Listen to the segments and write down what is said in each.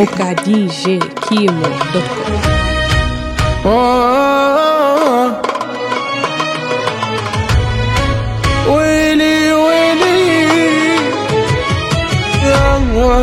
موقع دي جي كيمو دوت كوم آه. ويلي ويلي يا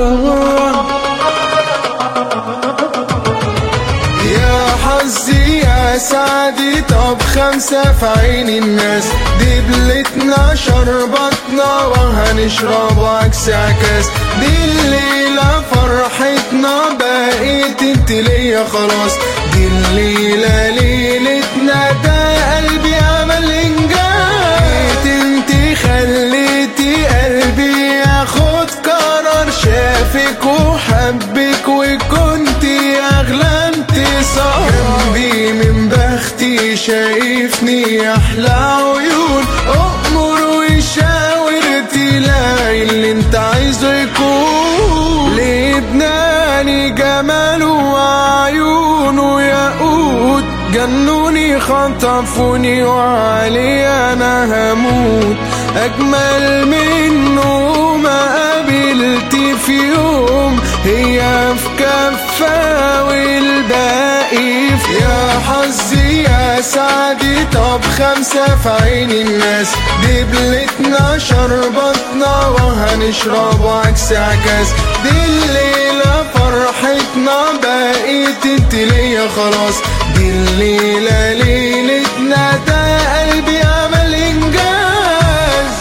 يا حظي يا سعدي طب خمسة في عين الناس دبلتنا شربتنا وهنشرب عكس عكاس دي الليلة فرحتنا بقيت انت ليا خلاص دي الليلة ليلتنا ده قلبي عمل انجاز انت خليتي قلبي ياخد قرار شافك وحبك وكنت اغلى انتصار جنبي من بختي شايفني احلى عيون امر وشاور تلاقي اللي انت عايزه يكون لبناني جماله وعيونه ياقوت جنوني خطفوني وعلي انا هموت اجمل منه ما قابلت في يوم هي في كفة والباقي في يا حظي يا سعدي طب خمسة في عين الناس دبلتنا شربتنا وهنشرب عكس عكاس دي الليلة فرحتنا بقيت انت ليا خلاص دي الليلة ليلتنا ده قلبي عمل انجاز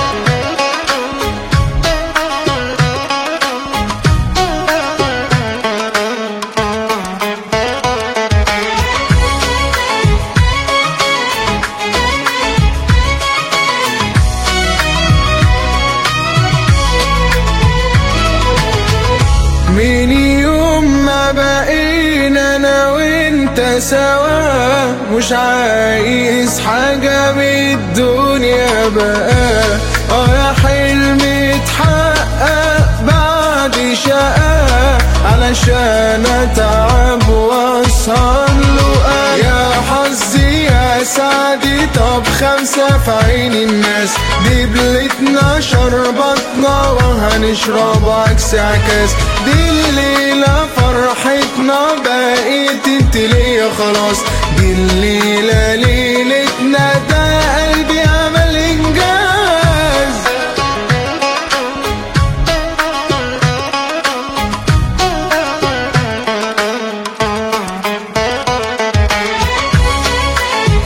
من يوم ما بقينا انا وانت سوا مش عايز حاجة من الدنيا بقى اه يا حلمي اتحقق بعد شقة علشان اتعب واسهر له يا حظي يا سعدي طب خمسة في عين الناس دبلتنا شربتنا وهنشرب عكس عكاس دي الليلة فرحتنا بقيت انت ليا خلاص دي الليلة ليلتنا ده قلبي عمل انجاز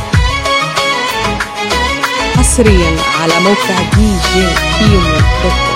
حصريا على موقع دي جي كيمو دوت كوم